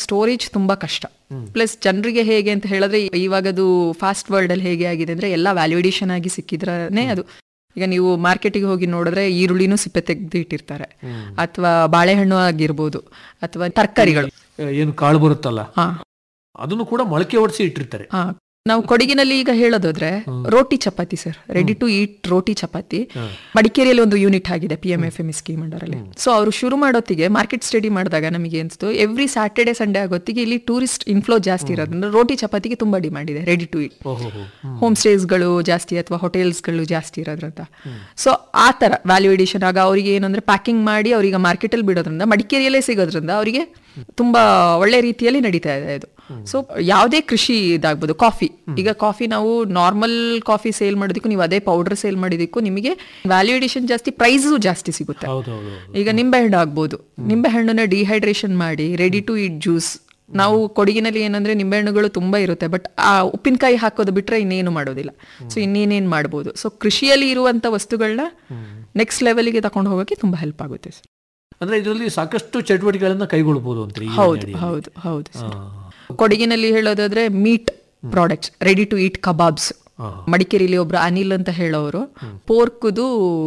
Storage ತುಂಬಾ ಕಷ್ಟ plus ಜನರಿಗೆ ಹೇಗೆ ಅಂತ ಹೇಳಿದ್ರೆ ಇವಾಗದು ಫಾಸ್ಟ್ ವರ್ಲ್ಡ್ ಅಲ್ಲಿ ಹೇಗೆ ಆಗಿದೆ ಅಂದ್ರೆ ಎಲ್ಲ ವ್ಯಾಲ್ಯೂಡೇಷನ್ ಆಗಿ ಸಿಕ್ಕಿದ್ರೇ ಅದು ಈಗ ನೀವು ಮಾರ್ಕೆಟಿಗೆ ಹೋಗಿ ನೋಡಿದ್ರೆ ಈರುಳ್ಳಿನೂ ಸಿಪ್ಪೆ ತೆಗೆದು ಇಟ್ಟಿರ್ತಾರೆ ಅಥವಾ ಬಾಳೆಹಣ್ಣು ಆಗಿರ್ಬೋದು ಅಥವಾ ತರಕಾರಿಗಳು ಏನು ಕಾಳು ಬರುತ್ತಲ್ಲ ಹಾ ಅದನ್ನು ಕೂಡ ಮೊಳಕೆ ಹೊಡಿಸಿ ಇಟ್ಟಿರ್ತಾರೆ ಹಾ ನಾವು ಕೊಡಗಿನಲ್ಲಿ ಈಗ ಹೇಳೋದಾದ್ರೆ ರೋಟಿ ಚಪಾತಿ ಸರ್ ರೆಡಿ ಟು ಈಟ್ ರೋಟಿ ಚಪಾತಿ ಮಡಿಕೇರಿಯಲ್ಲಿ ಒಂದು ಯೂನಿಟ್ ಆಗಿದೆ P M F M scheme under ಅಲ್ಲಿ ಸೊ ಅವರು ಶುರು ಮಾಡೋತ್ತಿಗೆ ಮಾರ್ಕೆಟ್ ಸ್ಟಡಿ ಮಾಡಿದಾಗ ನಮಗೆ ಅನ್ಸ್ತು ಎವ್ರಿ ಸ್ಯಾಟರ್ಡೆ ಸಂಡೇ ಆಗೋತ್ತಿಗೆ ಇಲ್ಲಿ ಟೂರಿಸ್ಟ್ ಇನ್ಫ್ಲೋ ಜಾಸ್ತಿ ಇರೋದ್ರಿಂದ ರೋಟಿ ಚಪಾತಿಗೆ ತುಂಬಾ ಡಿಮಾಂಡ್ ಇದೆ ರೆಡಿ ಟು ಈಟ್ ಓಹೋ ಹೋಮ್ ಸ್ಟೇಸ್ಗಳು ಜಾಸ್ತಿ ಅಥವಾ ಹೋಟೆಲ್ಸ್ಗಳು ಜಾಸ್ತಿ ಇರೋದ್ರಿಂದ ಸೊ ಆ ತರ ವ್ಯಾಲ್ಯೂ ಎಡಿಷನ್ ಆಗ ಅವರಿಗೆ ಏನಂದ್ರೆ ಪ್ಯಾಕಿಂಗ್ ಮಾಡಿ ಅವ್ರಿಗೆ ಮಾರ್ಕೆಟಲ್ಲಿ ಬಿಡೋದ್ರಿಂದ ಮಡಿಕೇರಿಯಲ್ಲೇ ಸಿಗೋದ್ರಿಂದ ಅವರಿಗೆ ತುಂಬಾ ಒಳ್ಳೆ ರೀತಿಯಲ್ಲಿ ನಡೀತಾ ಇದೆ ಇದು ಸೊ ಯಾವುದೇ ಕೃಷಿ ಇದಾಗ್ಬೋದು ಕಾಫಿ ಈಗ ಕಾಫಿ ನಾವು ನಾರ್ಮಲ್ ಕಾಫಿ ಸೇಲ್ ಮಾಡೋದಕ್ಕೂ ನೀವು ಅದೇ ಪೌಡರ್ ಸೇಲ್ ಮಾಡಿದಕ್ಕೂ ನಿಮಗೆ ವ್ಯಾಲ್ಯೂ ಎಡಿಷನ್ ಜಾಸ್ತಿ ಪ್ರೈಸು ಜಾಸ್ತಿ ಸಿಗುತ್ತೆ ಹೌದೌದು ಈಗ ನಿಂಬೆಹಣ್ಣು ಆಗ್ಬೋದು ನಿಂಬೆಹಣ್ಣನ್ನ ಡಿಹೈಡ್ರೇಷನ್ ಮಾಡಿ ರೆಡಿ ಟು ಈಟ್ ಜ್ಯೂಸ್ ನಾವು ಕೊಡಗಿನಲ್ಲಿ ಏನಂದ್ರೆ ನಿಂಬೆಹಣ್ಣುಗಳು ತುಂಬಾ ಇರುತ್ತೆ ಬಟ್ ಆ ಉಪ್ಪಿನಕಾಯಿ ಹಾಕೋದು ಬಿಟ್ರೆ ಇನ್ನೇನು ಮಾಡೋದಿಲ್ಲ ಸೊ ಇನ್ನೇನೇನು ಮಾಡ್ಬೋದು ಸೊ ಕೃಷಿಯಲ್ಲಿ ಇರುವಂತ ವಸ್ತುಗಳನ್ನ ನೆಕ್ಸ್ಟ್ ಲೆವೆಲ್ಗೆ ತಗೊಂಡು ಹೋಗೋಕೆ ತುಂಬಾ ಹೆಲ್ಪ್ ಆಗುತ್ತೆ ಸರ್ ಅಂದ್ರೆ ಇದರಲ್ಲಿ ಸಾಕಷ್ಟು ಚಟುವಟಿಕೆಗಳನ್ನ ಕೈಗೊಳ್ಳಬಹುದು ಅಂತ ಈ ಹೌದು ಯೋಜನೆಯಡಿ. ಹೌದು ಹೌದು sir. ಆ, ಕೊಡಗಿನಲ್ಲಿ ಹೇಳೋದಾದ್ರೆ meat products ready to eat kebabs ಆ, ಮಡಿಕೇರಿಲಿ ಒಬ್ರು ಅನಿಲ್ ಅಂತ ಹೇಳೋರು ಪೋರ್ಕ್ದು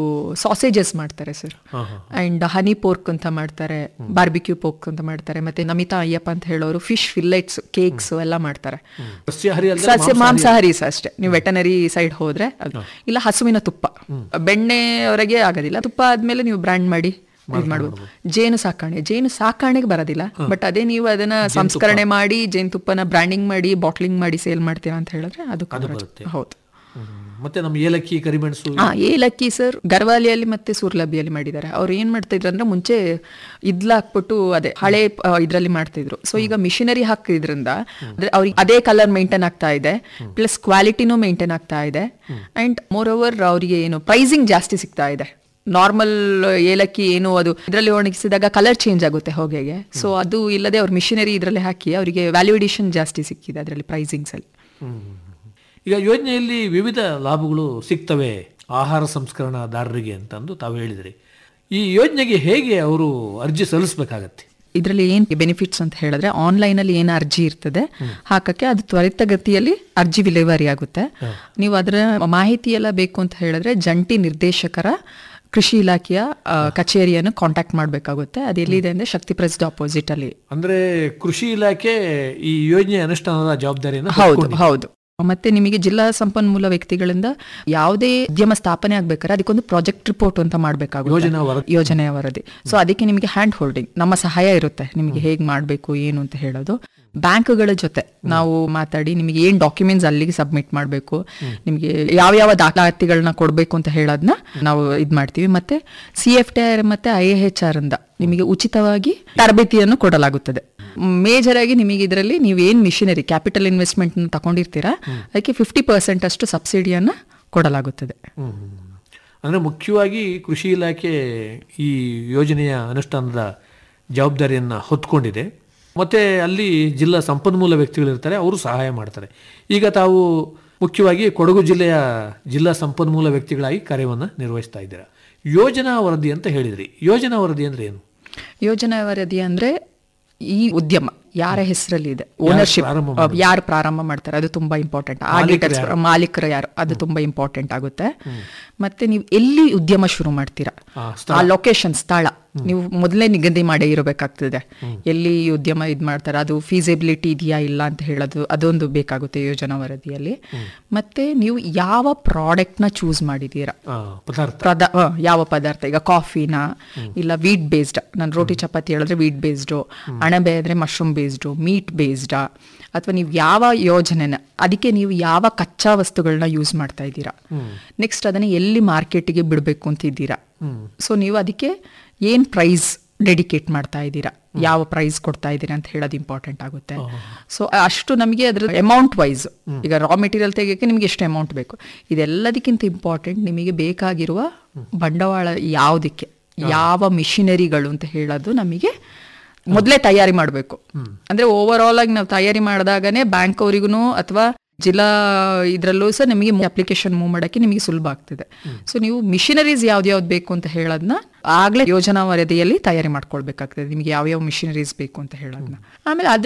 ಸಾಸೇಜಸ್ ಮಾಡ್ತಾರೆ ಸರ್ ಆ, ಆ. ಅಂಡ್ ಹನಿ ಪೋರ್ಕ್ ಅಂತ ಮಾಡ್ತಾರೆ ಬಾರ್ಬಿಕ್ಯೂ ಪೋರ್ಕ್ ಅಂತ ಮಾಡ್ತಾರೆ ಮತ್ತೆ ನಮಿತಾ ಅಯ್ಯಪ್ಪ ಅಂತ ಹೇಳೋರು ಫಿಶ್ ಫಿಲ್ಲೆಟ್ಸ್ ಕೇಕ್ಸ್ ಎಲ್ಲ ಮಾಡ್ತಾರೆ ಸಸ್ಯಾಹಾರಿ ಅಲ್ಲದೆ ಸಸ್ಯ ಮಾಂಸಾಹಾರಿ ಸ ಅಷ್ಟೇ ನೀವು ವೆಟನರಿ ಸೈಡ್ ಹೋದ್ರೆ ಅದು ಇಲ್ಲ ಹಸುವಿನ ತುಪ್ಪ ಬೆಣ್ಣೆವರೆಗೆ ಆಗೋದಿಲ್ಲ ತುಪ್ಪ ಆದ್ಮೇಲೆ ನೀವು ಬ್ರ್ಯಾಂಡ್ ಮಾಡಿ ಇದ್ ಮಾಡ್ಬೋದು ಜೇನು ಸಾಕಣೆ ಜೇನು ಸಾಕಣೆಗೆ ಬರೋದಿಲ್ಲ ಬಟ್ ಅದೇ ನೀವು ಅದನ್ನ ಸಂಸ್ಕರಣೆ ಮಾಡಿ ಜೇನುತುಪ್ಪನ ಬ್ರ್ಯಾಂಡಿಂಗ್ ಮಾಡಿ ಬಾಟ್ಲಿಂಗ್ ಮಾಡಿ ಸೇಲ್ ಮಾಡ್ತೀರಾ ಅಂತ ಹೇಳಿದ್ರೆ ಅದು ಬರುತ್ತೆ. ಹೌದು ಹ್ಮ್. ಮತ್ತೆ ನಮ್ಮ ಏಲಕ್ಕಿ ಕರಿಮೆಣಸು ಹಾ ಏಲಕ್ಕಿ ಸರ್ ಗರ್ವಾಲಿಯಲ್ಲಿ ಮತ್ತೆ ಸೂರ್ಲಬ್ಬಿಯಲ್ಲಿ ಮಾಡಿದ್ದಾರೆ ಅವ್ರು ಏನ್ ಮಾಡ್ತಿದ್ರು ಅಂದ್ರೆ ಮುಂಚೆ ಇದ್ಲ ಹಾಕ್ಬಿಟ್ಟು ಅದೇ ಹಳೆ ಆ, ಇದ್ರಲ್ಲಿ ಮಾಡ್ತಿದ್ರು ಸೊ ಈಗ ಮಿಷಿನರಿ ಹಾಕಿದ್ರಿಂದ ಅಂದ್ರೆ ಅವ್ರಿಗೆ ಅದೇ ಕಲರ್ ಮೇಂಟೈನ್ ಆಗ್ತಾ ಇದೆ ಪ್ಲಸ್ ಕ್ವಾಲಿಟಿನೂ ಮೇಂಟೈನ್ ಆಗ್ತಾ ಇದೆ ಅಂಡ್ ಮೋರ್ ಓವರ್ ಅವರಿಗೆ ಏನು ಪ್ರೈಸಿಂಗ್ ಜಾಸ್ತಿ ಸಿಗ್ತಾ ಇದೆ ನಾರ್ಮಲ್ ಏಲಕ್ಕಿ ಏನು ಅದು ಇದರಲ್ಲಿ ಒಣಗಿಸಿದಾಗ ಕಲರ್ ಚೇಂಜ್ ಆಗುತ್ತೆ ಹೊಗೆಗೆ ಸೊ ಅದು ಇಲ್ಲದೆ ಅವ್ರು ಮಿಷಿನರಿ ಇದರಲ್ಲಿ ಹಾಕಿ ಅವರಿಗೆ ವ್ಯಾಲ್ಯೂಡೇಷನ್ ಜಾಸ್ತಿ ಸಿಕ್ಕಿದೆ ಅದರಲ್ಲಿ ಪ್ರೈಸಿಂಗ್ಸ್ ಅಲ್ಲಿ ಹ್ಮ್. ಈಗ ಯೋಜನೆಯಲ್ಲಿ ವಿವಿಧ ಲಾಭಗಳು ಸಿಗ್ತವೆ ಆಹಾರ ಸಂಸ್ಕರಣಾದಾರರಿಗೆ ಅಂತಂದು ತಾವು ಹೇಳಿದ್ರಿ ಈ ಯೋಜನೆಗೆ ಹೇಗೆ ಅವರು ಅರ್ಜಿ ಸಲ್ಲಿಸಬೇಕಾಗತ್ತೆ ಇದರಲ್ಲಿ ಏನ್ ಬೆನಿಫಿಟ್ಸ್ ಅಂತ ಹೇಳಿದ್ರೆ ಆನ್ಲೈನ್ ಅಲ್ಲಿ ಏನು ಅರ್ಜಿ ಇರ್ತದೆ ಹಾಕಕ್ಕೆ ಅದು ತ್ವರಿತಗತಿಯಲ್ಲಿ ಅರ್ಜಿ ವಿಲೇವಾರಿ ಆಗುತ್ತೆ ನೀವು ಅದರ ಮಾಹಿತಿ ಎಲ್ಲ ಬೇಕು ಅಂತ ಹೇಳಿದ್ರೆ ಜಂಟಿ ನಿರ್ದೇಶಕರ ಕೃಷಿ ಇಲಾಖೆಯ ಆ, ಕಚೇರಿಯನ್ನು ಕಾಂಟ್ಯಾಕ್ಟ್ ಮಾಡಬೇಕಾಗುತ್ತೆ ಅದು ಎಲ್ಲಿದೆ ಅಂದ್ರೆ ಶಕ್ತಿ ಪ್ರೆಸ್ಡ್ ಆಪೋಸಿಟ್ ಅಲ್ಲಿ ಅಂದ್ರೆ ಕೃಷಿ ಇಲಾಖೆ ಈ ಯೋಜನೆ ಅನುಷ್ಠಾನದ ಜವಾಬ್ದಾರಿಯನ್ನು ಹೌದು ಹೊತ್ಕೊಂಡಿದೆ. ಹೌದು ಮತ್ತೆ ನಿಮಗೆ ಜಿಲ್ಲಾ ಸಂಪನ್ಮೂಲ ವ್ಯಕ್ತಿಗಳಿಂದ ಯಾವುದೇ ಉದ್ಯಮ ಸ್ಥಾಪನೆ ಆಗ್ಬೇಕಾದ್ರೆ ಅದಕ್ಕೊಂದು ಪ್ರಾಜೆಕ್ಟ್ ರಿಪೋರ್ಟ್ ಅಂತ ಮಾಡಬೇಕಾಗುತ್ತೆ ಯೋಜನಾ ವರದಿ. ಯೋಜನೆಯ ವರದಿ ಸೊ ಅದಕ್ಕೆ ನಿಮಗೆ ಹ್ಯಾಂಡ್ ಹೋಲ್ಡಿಂಗ್ ನಮ್ಮ ಸಹಾಯ ಇರುತ್ತೆ ನಿಮಗೆ ಹೇಗೆ ಮಾಡಬೇಕು ಏನು ಅಂತ ಹೇಳೋದು ಬ್ಯಾಂಕ್ಗಳ ಜೊತೆ ನಾವು ಮಾತಾಡಿ ನಿಮಗೆ ಏನ್ ಡಾಕ್ಯುಮೆಂಟ್ಸ್ ಅಲ್ಲಿಗೆ ಸಬ್ಮಿಟ್ ಮಾಡಬೇಕು ನಿಮಗೆ ಯಾವ ಯಾವ ದಾಖಲಾತಿಗಳನ್ನ ಕೊಡಬೇಕು ಅಂತ ಹೇಳೋದನ್ನ ನಾವು ಇದ್ ಮಾಡ್ತೀವಿ ಮತ್ತೆ ಸಿ ಎಫ್ ಟಿ ಆರ್ ಮತ್ತೆ ಐ ಎಚ್ ಆರ್ ಇಂದ ನಿಮಗೆ ಉಚಿತವಾಗಿ ತರಬೇತಿಯನ್ನು ಕೊಡಲಾಗುತ್ತದೆ ಮೇಜರ್ ಆಗಿ ನಿಮಗೆ ಇದರಲ್ಲಿ ನೀವು ಏನ್ ಮಿಷಿನರಿ ಕ್ಯಾಪಿಟಲ್ ಇನ್ವೆಸ್ಟ್ಮೆಂಟ್ ತಗೊಂಡಿರ್ತೀರಾ ಅದಕ್ಕೆ ಫಿಫ್ಟಿ ಪರ್ಸೆಂಟ್ ಅಷ್ಟು ಸಬ್ಸಿಡಿಯನ್ನ ಕೊಡಲಾಗುತ್ತದೆ ಹ್ಮ್. ಅಂದ್ರೆ ಮುಖ್ಯವಾಗಿ ಕೃಷಿ ಇಲಾಖೆ ಈ ಯೋಜನೆಯ ಅನುಷ್ಠಾನದ ಜವಾಬ್ದಾರಿಯನ್ನ ಹೊತ್ಕೊಂಡಿದೆ ಮತ್ತೆ ಅಲ್ಲಿ ಜಿಲ್ಲಾ ಸಂಪನ್ಮೂಲ ವ್ಯಕ್ತಿಗಳಿರ್ತಾರೆ ಅವರು ಸಹಾಯ ಮಾಡ್ತಾರೆ ಈಗ ತಾವು ಮುಖ್ಯವಾಗಿ ಕೊಡಗು ಜಿಲ್ಲೆಯ ಜಿಲ್ಲಾ ಸಂಪನ್ಮೂಲ ವ್ಯಕ್ತಿಗಳಾಗಿ ಕಾರ್ಯವನ್ನು ನಿರ್ವಹಿಸ್ತಾ ಇದ್ದೀರಾ ಯೋಜನಾ ವರದಿ ಅಂತ ಹೇಳಿದ್ರಿ ಯೋಜನಾ ವರದಿ ಅಂದ್ರೆ ಏನು ಯೋಜನಾ ವರದಿ ಅಂದ್ರೆ ಈ ಉದ್ಯಮ ಯಾರ ಹೆಸರಲ್ಲಿ ಇದೆ ಓನರ್ಶಿಪ್ ಪ್ರಾರಂಭ ಯಾರು ಪ್ರಾರಂಭ ಮಾಡ್ತಾರೆ ಅದು ತುಂಬಾ ಇಂಪಾರ್ಟೆಂಟ್ ಆಡಿಟರ್ಸ್ ಮಾಲೀಕರು ಯಾರು ಅದು ತುಂಬಾ ಇಂಪಾರ್ಟೆಂಟ್ ಆಗುತ್ತೆ ಮತ್ತೆ ನೀವು ಎಲ್ಲಿ ಉದ್ಯಮ ಶುರು ಮಾಡ್ತೀರಾ ಆ, ಆ ಲೊಕೇಶನ್ ಸ್ಥಳ ನೀವು ಮೊದಲೇ ನಿಗದಿ ಮಾಡೇ ಇರಬೇಕಾಗ್ತದೆ ಎಲ್ಲಿ ಈ ಉದ್ಯಮ ಇದ್ ಮಾಡ್ತಾರೆ ಅದು ಫೀಸಿಬಿಲಿಟಿ ಇದೆಯಾ ಇಲ್ಲ ಅಂತ ಹೇಳೋದು ಅದೊಂದು ಬೇಕಾಗುತ್ತೆ ಯೋಜನಾ ವರದಿಯಲ್ಲಿ ಮತ್ತೆ ನೀವು ಯಾವ ಪ್ರಾಡಕ್ಟ್ ನ ಚೂಸ್ ಮಾಡಿದೀರಾ ಆ, ಪದಾರ್ಥ ಪದ ಆ, ಯಾವ ಪದಾರ್ಥ ಈಗ ಕಾಫಿನ ಇಲ್ಲ ವೀಟ್ ಬೇಸ್ಡ್ ನಾನು ರೋಟಿ ಚಪಾತಿ ಹೇಳಿದ್ರೆ ವೀಟ್ ಬೇಸ್ಡು ಅಣಬೆ ಅಂದ್ರೆ ಮಶ್ರೂಮ್ ಬೇಸ್ಡು ಮೀಟ್ ಬೇಸ್ಡ ಅಥವಾ ನೀವು ಯಾವ ಯೋಜನೆನ ಅದಕ್ಕೆ ನೀವು ಯಾವ ಕಚ್ಚಾ ವಸ್ತುಗಳನ್ನ ಯೂಸ್ ಮಾಡ್ತಾ ಇದ್ದೀರಾ ನೆಕ್ಸ್ಟ್ ಅದನ್ನ ಎಲ್ಲಿ ಮಾರ್ಕೆಟಿಗೆ ಬಿಡಬೇಕು ಅಂತ ಇದ್ದೀರಾ ಸೊ ನೀವು ಅದಕ್ಕೆ ಏನ್ ಪ್ರೈಸ್ ಡೆಡಿಕೇಟ್ ಮಾಡ್ತಾ ಇದ್ದೀರಾ ಯಾವ ಪ್ರೈಸ್ ಕೊಡ್ತಾ ಇದ್ದೀರಾ ಅಂತ ಹೇಳೋದು ಇಂಪಾರ್ಟೆಂಟ್ ಆಗುತ್ತೆ ಸೊ ಅಷ್ಟು ನಮಗೆ ಅದ್ರ ಅಮೌಂಟ್ ವೈಸ್ ಈಗ ರಾ ಮೆಟೀರಿಯಲ್ ತೆಗಿಯೋಕೆ ನಿಮಗೆ ಎಷ್ಟು ಅಮೌಂಟ್ ಬೇಕು ಇದೆಲ್ಲದಕ್ಕಿಂತ ಇಂಪಾರ್ಟೆಂಟ್ ನಿಮಗೆ ಬೇಕಾಗಿರುವ ಬಂಡವಾಳ ಯಾವುದಕ್ಕೆ ಯಾವ ಮಿಷಿನರಿಗಳು ಅಂತ ಹೇಳೋದು ನಮಗೆ ಮೊದಲೇ ತಯಾರಿ ಮಾಡಬೇಕು ಅಂದ್ರೆ ಓವರ್ ಆಲ್ ಆಗಿ ನಾವು ತಯಾರಿ ಮಾಡಿದಾಗನೇ ಬ್ಯಾಂಕ್ ಅವರಿಗೂ ಅಥವಾ ಜಿಲ್ಲಾ ಇದರಲ್ಲೂ ಸಹ ನಿಮಗೆ ಅಪ್ಲಿಕೇಶನ್ ಮೂವ್ ಮಾಡೋಕ್ಕೆ ನಿಮಗೆ ಸುಲಭ ಆಗ್ತದೆ ಸೊ ನೀವು ಮಿಷಿನರೀಸ್ ಯಾವ್ದು ಯಾವ್ದು ಬೇಕು ಅಂತ ಹೇಳೋದನ್ನ ಆಗ್ಲೇ ಯೋಜನಾ ವರದಿಯಲ್ಲಿ ತಯಾರಿ ಮಾಡ್ಕೊಳ್ಬೇಕಾಗ್ತದೆ ನಿಮಗೆ ಯಾವ್ಯಾವ ಮಿಷಿನರೀಸ್ ಬೇಕು ಅಂತ ಹೇಳೋದನ್ನ ಆಮೇಲೆ ಅದ್ರ